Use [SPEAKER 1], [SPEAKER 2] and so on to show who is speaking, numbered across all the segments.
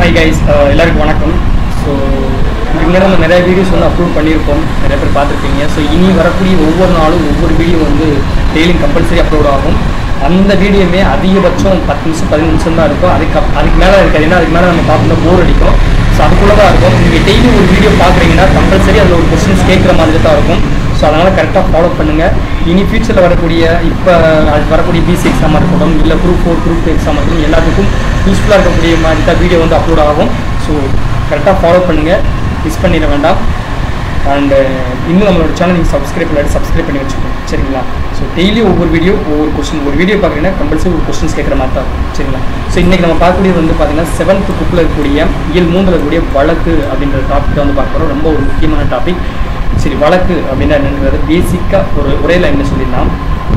[SPEAKER 1] Hi guys எல்லாருக்கும் வணக்கம் so இதுக்கு முன்னாடி நம்ம நிறைய வீடியோஸ் வந்து அப்லோட் பண்ணியிருக்கோம் நிறைய பேர் பார்த்துருப்பீங்க ஸோ இனி வரக்கூடிய ஒவ்வொரு நாளும் ஒவ்வொரு வீடியோ வந்து டெய்லியும் கம்பல்சரி அப்லோட் ஆகும் அந்த வீடியோமே அதிகபட்சம் பத்து நிமிஷம் பதினஞ்சு நிமிஷம் தான் இருக்கும் அதுக்கு அப்- அதுக்கு மேலே இருக்காது ஏன்னா அதுக்கு மேலே நம்ம பார்க்கணும் போர் அடிக்கும் ஸோ அதுக்குள்ளே தான் இருக்கும் நீங்கள் டெய்லி ஒரு வீடியோ பார்க்குறீங்கன்னா கம்பல்சரி அதில் ஒரு கொஸ்டின்ஸ் கேட்குற மாதிரி தான் இருக்கும் ஸோ அதனால் கரெக்டாக ஃபாலோ பண்ணுங்கள் இனி ஃபியூச்சரில் வரக்கூடிய இப்போ அது வரக்கூடிய பிசி எக்ஸாமாக இருக்கட்டும் இல்லை group four group two exam இருக்கட்டும் எல்லாத்துக்கும் யூஸ்ஃபுல்லாக இருக்கக்கூடிய மாதிரி தான் வீடியோ வந்து அப்லோட் ஆகும் ஸோ கரெக்டாக ஃபாலோ பண்ணுங்கள் மிஸ் பண்ணிட வேண்டாம் அண்டு இன்னும் நம்மளோட சேனல் நீங்கள் சப்ஸ்கிரைப் பண்ணாடி சப்ஸ்கிரைப் பண்ணி வச்சுக்கோங்க சரிங்களா ஸோ டெய்லி ஒவ்வொரு வீடியோ ஒவ்வொரு கொஸ்டின் ஒரு வீடியோ பார்க்குறீங்கன்னா கம்பல்சரி ஒரு கொஸ்டின்ஸ் கேட்குற மாதிரி தான் இருக்கும் சரிங்களா ஸோ இன்றைக்கி நம்ம பார்க்கக்கூடியது வந்து பார்த்தீங்கன்னா செவன்த் புக்கில் இருக்கக்கூடிய இயல் மூன்றில் இருக்கக்கூடிய வழக்கு அப்படின்ற டாப்பிக்கை வந்து பார்க்க போகிறோம் ரொம்ப ஒரு முக்கியமான டாபிக் சரி வழக்கு அப்படின்னா என்னன்றது பேசிக்காக ஒரு உரையில் என்ன சொல்லிடலாம்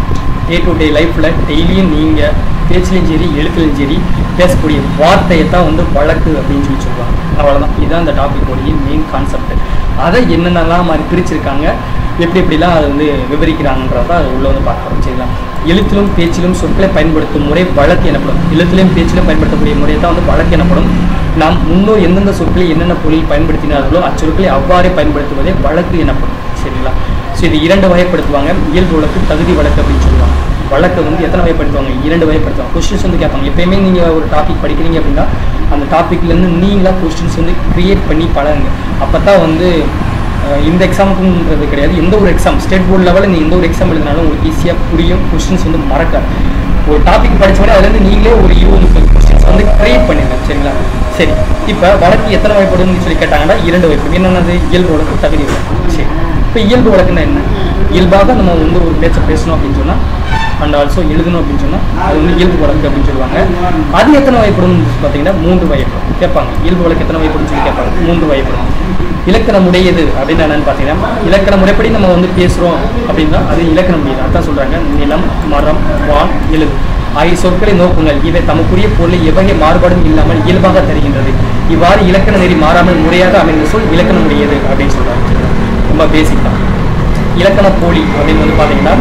[SPEAKER 1] டே டு டே லைஃப்பில் டெய்லியும் நீங்கள் பேச்சுலையும் சரி எழுத்துலையும் சரி பேசக்கூடிய வார்த்தையை தான் வந்து வழக்கு அப்படின்னு சொல்லி சொல்லுவாங்க அவ்வளோதான் இதுதான் அந்த டாப்பிக்கோடைய மெயின் கான்செப்ட் அதை என்னென்னலாம் மாதிரி பிரிச்சிருக்காங்க எப்படி எப்படிலாம் அதை வந்து விவரிக்கிறாங்கன்றத அது உள்ள வந்து பார்க்குறோம் சரிங்களா எழுத்திலும் பேச்சிலும் சொற்களை பயன்படுத்தும் முறை வழக்கு எனப்படும் எழுத்திலும் பேச்சிலும் பயன்படுத்தக்கூடிய முறை தான் வந்து வழக்கு எனப்படும் நாம் முன்னோர் எந்தெந்த சொற்களை என்னென்ன பொருளில் பயன்படுத்தினார்களோ அச்சொற்களை அவ்வாறே பயன்படுத்துவதே வழக்கு எனப்படும் சரிங்களா ஸோ இது இரண்டு வகைப்படுத்துவாங்க இயல்பு வழக்கு தகுதி வழக்கு அப்படின்னு சொல்லுவாங்க வழக்கை வந்து எத்தனை வகைப்படுத்துவாங்க இரண்டு வகைப்படுத்துவாங்க கொஸ்டின்ஸ் வந்து கேட்பாங்க எப்பயுமே நீங்கள் ஒரு டாபிக் படிக்கிறீங்க அப்படின்னா அந்த டாப்பிக்லேருந்து நீங்களாக கொஸ்டின்ஸ் வந்து க்ரியேட் பண்ணி பழகுங்க அப்போ தான் வந்து அஹ், இந்த எக்ஸாமுக்குன்றது கிடையாது எந்த ஒரு எக்ஸாம் ஸ்டேட் போர்டு லெவலில் நீங்கள் எந்த ஒரு எக்ஸாம் எழுதினாலும் உங்களுக்கு ஈஸியாக புரியும் கொஸ்டின்ஸ் வந்து மறக்காது ஒரு டாபிக் படிச்சோடனே அதுலேருந்து நீங்களே ஒரு இருபது முப்பது கொஸ்டின்ஸ் வந்து க்ரியேட் பண்ணிடுங்க சரிங்களா சரி இப்போ வழக்கு எத்தனை வகைப்படும்னு சொல்லி கேட்டாங்கன்னா இரண்டு வகைப்படும் என்னென்னது இயல்பு வழக்கு தகுதி வழக்கு சரி இப்போ இயல்பு வழக்குன்னா என்ன இயல்பாக நம்ம வந்து ஒரு பேச்சை பேசணும் அப்படின்னு சொன்னால் அண்ட் ஆல்சோ எழுதணும் அப்படின்னு சொன்னால் அது வந்து இயல்பு வழக்கு அப்படின்னு சொல்லுவாங்க அது எத்தனை வகைப்படும் பார்த்தீங்கன்னா மூன்று வகைப்படும் கேட்பாங்க இயல்பு வழக்கு எத்தனை வகைப்படும் சொல்லி கேட்பாங்க மூன்று வகைப்படும் இலக்கணம் உடையது அப்படின்னு என்னன்னு பார்த்தீங்கன்னா இலக்கண முறைப்படி நம்ம வந்து பேசுகிறோம் அப்படின்னா அது இலக்கணம் உடையது அதான் சொல்கிறாங்க நிலம் மரம் வான் எழுது ஆகிய சொற்களை நோக்குங்கள் இவை தமக்குரிய பொருளை எவ்வகை மாறுபாடும் இல்லாமல் இயல்பாக தருகின்றது இவ்வாறு இலக்கண நெறி மாறாமல் முறையாக அமைந்த சொல் இலக்கணம் உடையது அப்படின்னு சொல்கிறாங்க ரொம்ப பேசிக் தான் இலக்கண போலி அப்படின்னு வந்து பார்த்தீங்கன்னா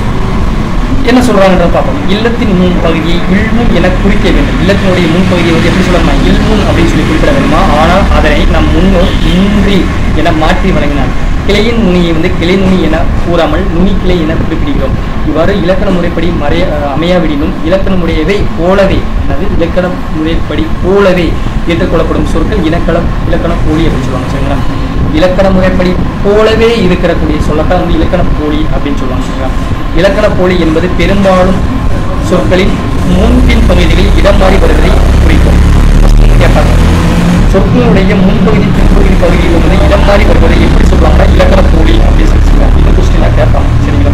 [SPEAKER 1] என்ன சொல்றாங்கன்றத பார்ப்போம் இல்லத்தின் முன் பகுதியை இல்முன் என குறிக்க வேண்டும் இல்லத்தினுடைய முன் பகுதியை வந்து எப்படி சொல்லணும்னா இல்முன் அப்படின்னு சொல்லி குறிப்பிட வேண்டுமா ஆனால் அதனை நம் முன்னோர் இன்றி என மாற்றி வழங்கினார் கிளையின் நுனியை வந்து கிளை நுனி என கூறாமல் நுனி கிளை என குறிப்பிடுகிறோம் இவ்வாறு இலக்கண முறைப்படி மறைய அஹ், அமையாவிடினும் இலக்கணமுடையவை போலவே அதாவது இலக்கண முறைப்படி போலவே ஏற்றுக்கொள்ளப்படும் சொற்கள் இலக்கணம் இலக்கண போலி அப்படின்னு சொல்லுவாங்க சரிங்களா இலக்கண முறைப்படி போலவே இருக்கிறக்கூடிய சொல்லத்தான் வந்து இலக்கண போலி அப்படின்னு சொல்லுவாங்க சரிங்களா இலக்கண போலி என்பது பெரும்பாலும் சொற்களின் முன்பின் பகுதிகளில் இடம் மாறி வருவதை குறிக்கும் கேட்பாங்க சொற்களுடைய முன்பகுதி பின்பகுதி பகுதியில் வந்து இடம் மாறி வருவதை எப்படி சொல்லுவாங்கன்னா இலக்கண போலி அப்படின்னு சொல்லி சொல்லுவாங்க இந்த கொஸ்டினாக கேட்பாங்க சரிங்களா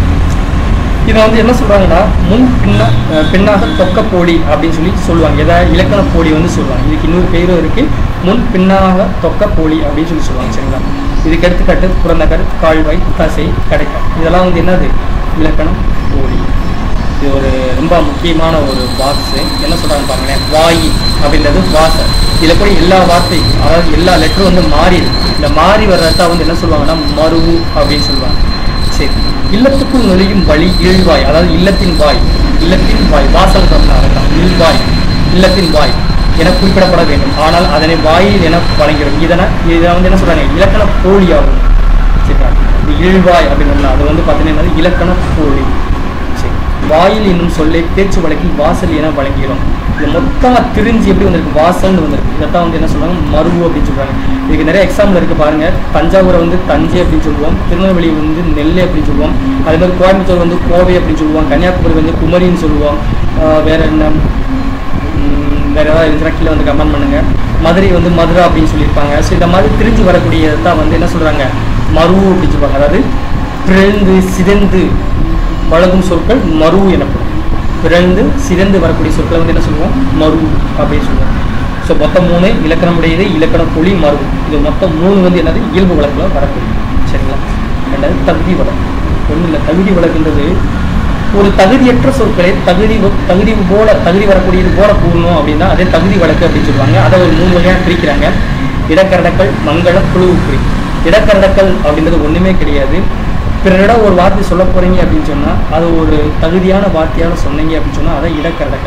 [SPEAKER 1] இதை வந்து என்ன சொல்றாங்கன்னா முன் பின்ன அஹ் பின்னாக தொக்க போடி அப்படின்னு சொல்லி சொல்லுவாங்க எதா இலக்கண போடி வந்து சொல்லுவாங்க இதுக்கு இன்னொரு பேரும் இருக்கு முன் பின்னாக தொக்க போடி அப்படின்னு சொல்லி சொல்லுவாங்க சரிங்களா இதுக்கு எடுத்துக்காட்டு புறநகர் கால்வாய் தசை கடைக்கால் இதெல்லாம் வந்து என்னது இலக்கணம் போடி இது ஒரு ரொம்ப முக்கியமான ஒரு பாக்ஸ் என்ன சொல்றாங்க பாருங்களேன் வாயி அப்படின்றது வாசல் இதில் கூட எல்லா வார்த்தை அதாவது எல்லா லெட்டரும் வந்து மாறி இருக்கு இந்த மாறி வர்றதா வந்து என்ன சொல்லுவாங்கன்னா மருவு அப்படின்னு சொல்லுவாங்க சரி இல்லத்துக்குள் நுழையும் வழி இழ்வாய் அதாவது இல்லத்தின் வாய் இல்லத்தின் வாய் வாசல் சொன்னாங்க இழ்வாய் இல்லத்தின் வாய் என குறிப்பிடப்பட வேண்டும் ஆனால் அதனை வாயில் என வழங்கிடும் இதனை இதை வந்து என்ன சொல்றாங்க இலக்கண போலியாகும் சரிங்களா இது இழ்வாய் அப்படின்னா அது வந்து பார்த்தீங்கன்னா இலக்கண போலி சரி வாயில் என்னும் சொல்லை பேச்சு வழக்கில் வாசல் என வழங்குகிறோம் இது மொத்தமாக திரிஞ்சு எப்படி வந்திருக்கு வாசல்னு வந்திருக்கு இதைத்தான் வந்து என்ன சொல்றாங்க மருவு அப்படின்னு சொல்றாங்க இதுக்கு நிறைய எக்ஸாம்பிள் இருக்கு பாருங்க தஞ்சாவூரை வந்து தஞ்சை அப்படின்னு சொல்லுவோம் திருநெல்வேலி வந்து நெல்லை அப்படின்னு சொல்லுவோம் அதே மாதிரி கோயம்புத்தூர் வந்து கோவை அப்படின்னு சொல்லுவோம் கன்னியாகுமரி வந்து குமரின்னு சொல்லுவோம் ஆஹ் வேற என்ன உம், வேற ஏதாவது இருந்துச்சுன்னா கீழே வந்து கமெண்ட் பண்ணுங்க மதுரை வந்து மதுரை அப்படின்னு சொல்லியிருப்பாங்க ஸோ இந்த மாதிரி திரிஞ்சு வரக்கூடியதை தான் வந்து என்ன சொல்றாங்க மரு அப்படின்னு சொல்லுவாங்க அதாவது பிறந்து சிதைந்து வழங்கும் சொற்கள் மரு எனப்படும் பிறந்து சிதைந்து வரக்கூடிய சொற்களை வந்து என்ன சொல்லுவோம் மரு அப்படின்னு சொல்லுவோம் ஸோ மொத்தம் மூணு இலக்கணம் உடையது இலக்கணம் புலி மரு இது மொத்தம் மூணு வந்து என்னது இயல்பு வழக்கில் வரக்கூடிய சரிங்களா ரெண்டாவது தகுதி வழக்கு ஒன்றும் இல்லை தகுதி வழக்குன்றது ஒரு தகுதியற்ற சொற்களை தகுதி வ- தகுதி போல தகுதி வரக்கூடியது போல கூறணும் அப்படின்னா அதே தகுதி வழக்கு அப்படின்னு சொல்லுவாங்க அதை ஒரு மூணு வகையாக பிரிக்கிறாங்க இடக்கரடக்கள் மங்களம் குழுவுக்குறி இடக்கரடக்கள் அப்படின்றது ஒன்றுமே கிடையாது பிறரிடம் ஒரு வார்த்தை சொல்ல போறீங்க அப்படின்னு சொன்னால் அது ஒரு தகுதியான வார்த்தையால் சொன்னீங்க அப்படின்னு சொன்னால் அதை இடக்கரடக்கள்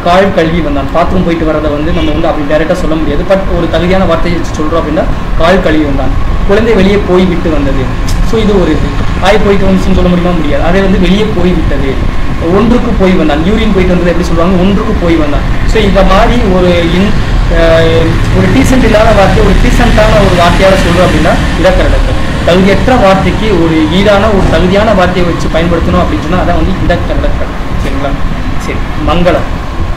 [SPEAKER 1] கால் கல்வி வந்தான் பாத்ரூம் போயிட்டு வரதை வந்து நம்ம வந்து அப்படி டைரெக்டாக சொல்ல முடியாது பட் ஒரு தகுதியான வார்த்தையை வச்சு சொல்கிறோம் அப்படின்னா கால் கல்வி வந்தான் குழந்தை வெளியே போய் விட்டு வந்தது ஸோ இது ஒரு இது ஆய் போயிட்டு வந்துச்சுன்னு சொல்ல முடியுமா முடியாது அதே வந்து வெளியே போய் விட்டது ஒன்றுக்கு போய் வந்தான் யூரின் போயிட்டு வந்தது எப்படி சொல்லுவாங்க ஒன்றுக்கு போய் வந்தான் ஸோ இந்த மாதிரி ஒரு இன் அஹ் ஒரு டீசென்ட் இல்லாத வார்த்தை ஒரு டீசென்ட்டான ஒரு வார்த்தையால சொல்றோம் அப்படின்னா இடக்கரடக்கல் தகுதியற்ற வார்த்தைக்கு ஒரு ஈடான ஒரு தகுதியான வார்த்தையை வச்சு பயன்படுத்தணும் அப்படின்னு சொன்னா அதான் வந்து இடக்கரடக்கல் சரிங்களா சரி மங்களம்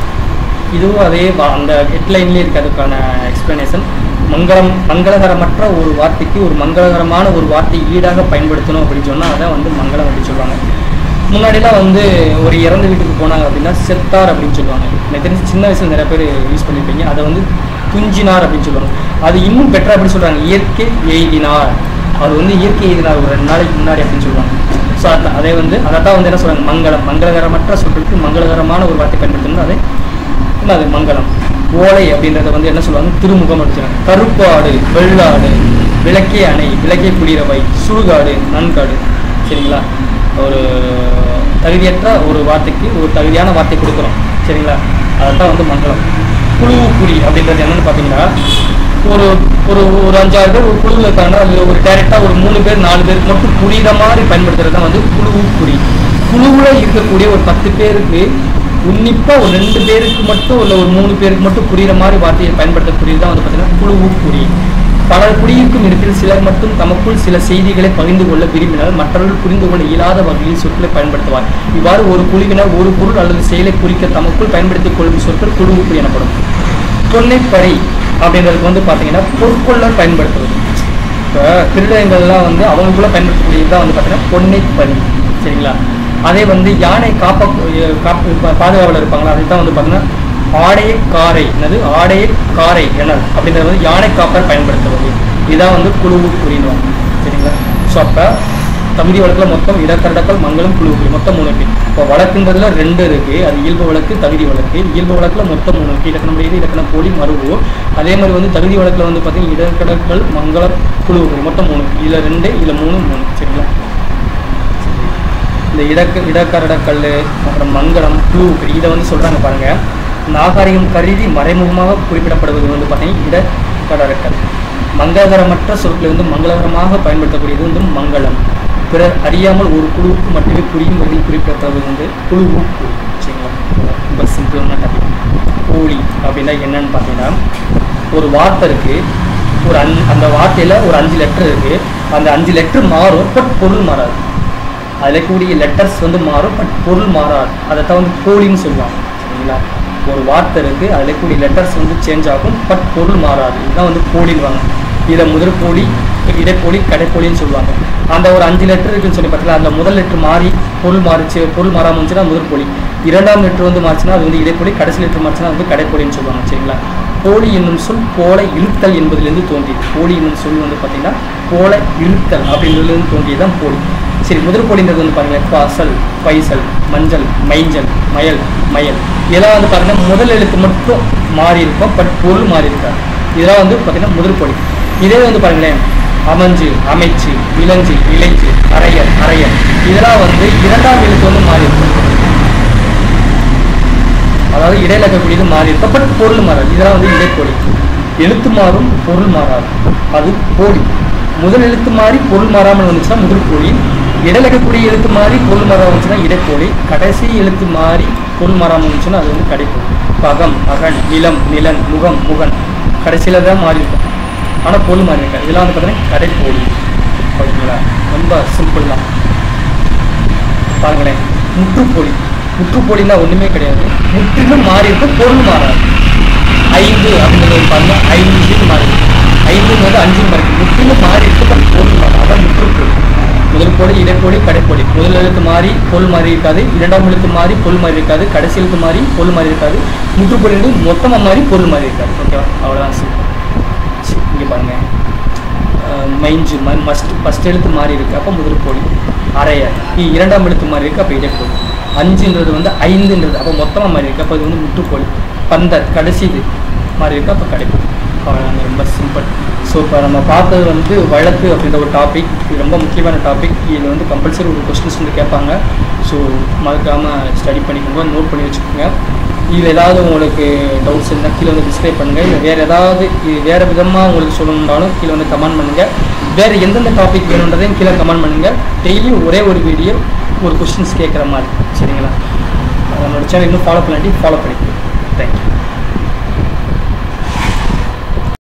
[SPEAKER 1] இதுவும் அதே வா- அந்த ஹெட்லைன்லேயே இருக்கு அதுக்கான எக்ஸ்பிளனேஷன் மங்களம் மங்களகரமற்ற ஒரு வார்த்தைக்கு ஒரு மங்களகரமான ஒரு வார்த்தை ஈடாக பயன்படுத்தணும் அப்படின்னு சொன்னால் அதான் வந்து மங்களம் அப்படின்னு சொல்லுவாங்க முன்னாடிலாம் வந்து ஒரு இறந்த வீட்டுக்கு போனாங்க அப்படின்னா செத்தார் அப்படின்னு சொல்லுவாங்க எனக்கு தெரிஞ்சு சின்ன வயசுல நிறைய பேர் யூஸ் பண்ணியிருப்பீங்க அதை வந்து துஞ்சினார் அப்படின்னு சொல்லுவாங்க அது இன்னும் பெட்டரா அப்படி சொல்றாங்க இயற்கை எய்தினார் அது வந்து இயற்கை எய்தினார் ஒரு ரெண்டு நாளைக்கு முன்னாடி அப்படின்னு சொல்லுவாங்க ஸோ அதான் அதே வந்து அதை தான் வந்து என்ன சொல்றாங்க மங்களம் மங்களகரமற்ற சொல்றதுக்கு மங்களகரமான ஒரு வார்த்தை பயன்படுத்தணும் அதே என்ன அது மங்களம் ஓலை அப்படின்றத வந்து என்ன சொல்லுவாங்க திருமுகம் அப்படின்னு சொல்றாங்க கருப்பாடு வெள்ளாடு விளக்கே அணை விளக்கே குளிரவை சுடுகாடு நன்காடு சரிங்களா ஒரு தகுதியற்ற ஒரு வார்த்தைக்கு ஒரு தகுதியான வார்த்தை கொடுக்குறோம் சரிங்களா அதான் வந்து மங்களம் குழு குறி அப்படின்றது என்னன்னு பார்த்தீங்கன்னா ஒரு ஒரு ஒரு அஞ்சாறு பேர் ஒரு குழுவில் இருக்காங்கன்னா அதில் ஒரு டேரெக்டாக ஒரு மூணு பேர் நாலு பேருக்கு மட்டும் புரியுற மாதிரி பயன்படுத்துறது தான் வந்து குழு குறி குழுவில் இருக்கக்கூடிய ஒரு பத்து பேருக்கு உன்னிப்பா ஒரு ரெண்டு பேருக்கு மட்டும் இல்லை ஒரு மூணு பேருக்கு மட்டும் புரியுற மாதிரி வார்த்தையை பயன்படுத்தக்கூடியது தான் வந்து பார்த்தீங்கன்னா குழு குறி பலர் குடியிருக்கும் இடத்தில் சிலர் மட்டும் தமக்குள் சில செய்திகளை பகிர்ந்து கொள்ள விரும்பினால் மற்றவர்கள் புரிந்து கொள்ள இயலாத வகையில் சொற்களை பயன்படுத்துவார் இவ்வாறு ஒரு குழுவினர் ஒரு பொருள் அல்லது செயலை குறிக்க தமக்குள் பயன்படுத்திக் கொள்ளும் சொற்கள் குழு குறி எனப்படும் தொல்லைப்பறை அப்படின்றதுக்கு வந்து பார்த்தீங்கன்னா பொற்கொள்ளர் பயன்படுத்துறது இப்போ திருடங்கள்லாம் வந்து அவங்களுக்குள்ள பயன்படுத்தக்கூடியது தான் வந்து பார்த்தீங்கன்னா பொன்னைப்பறி சரிங்களா அதே வந்து யானை காப்ப காப்பு பா- பாதுகாவலர் இருப்பாங்களா அதை தான் வந்து பார்த்தீங்கன்னா ஆடைய காரை என்னது ஆடைய காரை எனல் அப்படின்றது வந்து யானை காப்பர் பயன்படுத்துவது இதான் வந்து குழுவு குறின்வாங்க சரிங்களா ஸோ அப்போ தகுதி வழக்கில் மொத்தம் இடக்கரடக்கல் மங்களம் குழு குறி மொத்தம் மூணு இருக்கு இப்போ வழக்குன்றதுல ரெண்டு இருக்கு அது இயல்பு வழக்கு தகுதி வழக்கு இயல்பு வழக்குல மொத்தம் மூணு இருக்கு இலக்கணம் எழுதி இலக்கணம் போலி மறுவு அதே மாதிரி வந்து தகுதி வழக்குல வந்து பார்த்தீங்கன்னா இடக்கடக்கல் மங்களம் குழு குறி மொத்தம் மூணு இதுல ரெண்டு இதுல மூணு மூணு சரிங்களா இந்த இடக்க இடக்கரடக்கல் அப்புறம் மங்களம் குழு குறி இதை வந்து சொல்றாங்க பாருங்க நாகரிகம் கருதி மறைமுகமாக குறிப்பிடப்படுவது வந்து பார்த்தீங்கன்னா இடக்கடற்கல் மங்களகரமற்ற சொற்களை வந்து மங்களகரமாக பயன்படுத்தக்கூடியது வந்து மங்களம் பிறர் அறியாமல் ஒரு குழுவுக்கு மட்டுமே புரியும் வகையில் குறிப்பிடப்படுவது வந்து குழுவு குறி. சரிங்களா ரொம்ப சிம்பிளான டாபிக் கூலி அப்படின்னா என்னன்னு பார்த்தீங்கன்னா ஒரு வார்த்தை இருக்கு ஒரு அஞ் அந்த வார்த்தையில ஒரு அஞ்சு லெட்டர் இருக்கு அந்த அஞ்சு லெட்டர் மாறும் பட் பொருள் மாறாது அதில் கூடிய லெட்டர்ஸ் வந்து மாறும் பட் பொருள் மாறாது அதைத்தான் வந்து போலின்னு சொல்லுவாங்க சரிங்களா ஒரு வார்த்தை இருக்குது அதில் கூடிய லெட்டர்ஸ் வந்து சேஞ்ச் ஆகும் பட் பொருள் மாறாது இதுதான் வந்து போலின்வாங்க இதை முதல் போலி இடைப்போலி கடைப்போலின்னு சொல்லுவாங்க அந்த ஒரு அஞ்சு லெட்டர் இருக்குன்னு சொல்லி பார்த்தீங்கன்னா அதில் முதல் லெட்டர் மாறி பொருள் மாறிச்சு பொருள் மாறாமல் இருந்துச்சுன்னா முதல் போலி இரண்டாம் லெட்டர் வந்து மாறிச்சுன்னா அது வந்து இடைப்போலி கடைசி லெட்டர் மாறிச்சுன்னா அது வந்து கடைப்போலின்னு சொல்லுவாங்க சரிங்களா போலி என்னும் சொல் போல இழுத்தல் என்பதிலிருந்து தோன்றியது போலி என்னும் சொல் வந்து பார்த்தீங்கன்னா போல இழுத்தல் அப்படின்றதுலேருந்து தோன்றியது தான் போலி சரி முதல் போலின்றது வந்து பாருங்களேன் பாசல் பைசல் மஞ்சள் மைஞ்சல் மயல் மயல் இதெல்லாம் வந்து பார்த்தீங்கன்னா முதல் எழுத்து மட்டும் மாறி இருக்கும் பட் பொருள் மாறி இருக்காது இதெல்லாம் வந்து பார்த்தீங்கன்னா முதல் போலி இதே வந்து பாருங்களேன் அமைஞ்சு அமைச்சு இளஞ்சு இளைஞ்சு அரையர் அரையர் இதெல்லாம் வந்து இரண்டாம் எழுத்து வந்து மாறி இருக்கும் அதாவது இடையில இருக்கக்கூடியது மாறி இருக்கும் பட் பொருள் மாறாது இதெல்லாம் வந்து இடைப்போலி எழுத்து மாறும் பொருள் மாறாது அது போலி முதல் எழுத்து மாறி பொருள் மாறாமல் வந்துச்சுன்னா முதல் போலி இடையில இருக்கக்கூடிய எழுத்து மாறி பொருள் மாறாமல் வந்துச்சுன்னா இடைப்போலி கடைசி எழுத்து மாறி பொருள் மாறாமல் வந்துச்சுன்னா அது வந்து கடைப்போலி பகம் அகன் நிலம் நிலன் முகம் முகன் கடைசியில தான் மாறி இருக்கும் ஆனால் பொருள் மாறி இருக்காது இதெல்லாம் வந்து பார்த்தீங்கன்னா கடைப்போலி ஓகேங்களா ரொம்ப சிம்பிள் தான் பாருங்களேன் முற்றுப்பொலி முற்றுப்பொலின்னா ஒண்ணுமே கிடையாது முற்றிலும் மாறி இருக்கும் பொருள் மாறாது ஐந்து அப்படிங்கிறது பாருங்க ஐந்து மாறி இருக்கு. ஐந்துங்கிறது அஞ்சு மாறி இருக்கு. முற்றிலும் மாறி இருக்கு but பொருள் மாறாது அதான் முற்றுப்பொலி முதல் போலி இடைப்பொலி கடைப்பொலி முதல் எழுத்து மாறி பொருள் மாறி இருக்காது இரண்டாம் எழுத்து மாறி பொருள் மாறி இருக்காது கடைசி எழுத்து மாறி பொருள் மாறி இருக்காது முற்றுப்பொலி வந்து மொத்தமா மாறி பொருள் மாறி இருக்காது ஓகேவா அவ்வளோதான் simple. இங்க பாருங்க அஹ் மைஞ்சு ம மஸ்ட் ஃபஸ்ட் எழுத்து மாறி இருக்கு அப்போ முதல் போலி அரையர் இ- இரண்டாம் எழுத்து மாறி இருக்கு அப்போ இடைப்போலி அஞ்சுன்றது வந்து ஐந்துன்றது அப்போ மொத்தமாக மாறி இருக்கு அப்போ இது வந்து முற்றுப்போலி பந்தர் கடைசி இது மாறி இருக்கு அப்போ கடைப்போலி அவ்வளோதாங்க ரொம்ப சிம்பிள் ஸோ இப்போ நம்ம பார்த்தது வந்து வழக்கு அப்படின்ற ஒரு டாபிக் இது ரொம்ப முக்கியமான டாபிக் இதில் வந்து கம்பல்சரி ஒரு கொஸ்டின்ஸ் வந்து கேட்பாங்க ஸோ மறக்காமல் ஸ்டடி பண்ணிக்கோங்க நோட் பண்ணி வச்சுக்கோங்க இதில் ஏதாவது உங்களுக்கு டவுட்ஸ் இருந்தால் கீழே வந்து டிஸ்கிரைப் பண்ணுங்கள் இல்லை வேறு ஏதாவது இது வேறு விதமாக உங்களுக்கு சொல்லணுன்னாலும் கீழே வந்து கமெண்ட் பண்ணுங்கள் வேறு எந்தெந்த டாபிக் வேணுன்றதையும் கீழே கமெண்ட் பண்ணுங்கள் டெய்லி ஒரே ஒரு வீடியோ ஒரு கொஸ்டின்ஸ் கேட்குற மாதிரி சரிங்களா நம்மளோட சேனல் இன்னும் ஃபாலோ பண்ணாட்டி ஃபாலோ பண்ணிக்கோங்க தேங்க்யூ